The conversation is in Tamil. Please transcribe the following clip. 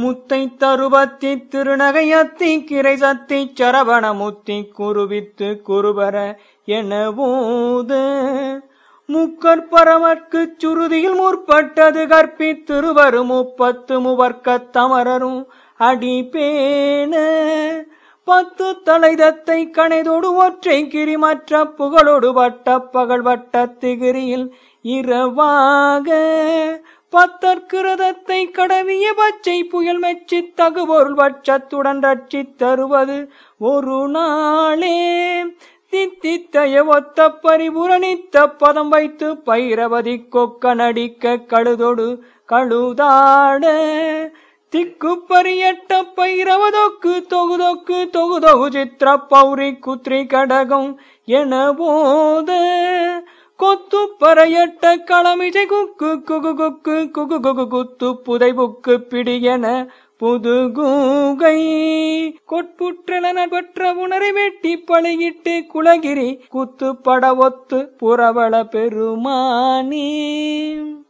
முத்தை தருவத்தி திருநகையத்தி கிரை சத்தி சரவண முத்தி குருவித்து குருபர எனவோது முக்கற்பரமற்குச் சுருதியில் முற்பட்டது கற்பித்திருவரும் முப்பத்து முவர்க்கத் தமரரும் அடிபேன பத்து தலைதத்தை கணைதொடு ஒற்றை கிரி மற்ற புகழொடு வட்ட பகல் வட்ட திகிரியில் இரவாக பத்தற்கிரதத்தை கடவிய பச்சை புயல் மெச்சி தகுபொருள் வட்சத்துடன் ரட்சித் தருவது ஒரு நாளே தித்தித்தய ஒத்த பரிபுரணித்த பதம் வைத்து பைரவதி கொக்க நடிக்க கழுதொடு கழுதாட திக்கு பரியட்ட பைரவதொக்கு தொகுதொக்கு தொகுதொகு சித்திர பௌரி குத்ரி கடகம் என போத கொத்து பறையட்ட களமிசை குக்கு குகு குக்கு குகு குகு குத்து புதை புக்கு பிடியன புது கூகை கொட்புற்றன நட்பற்ற உணரை வெட்டி பழகிட்டு குலகிரி குத்து பட ஒத்து புறவள பெருமானே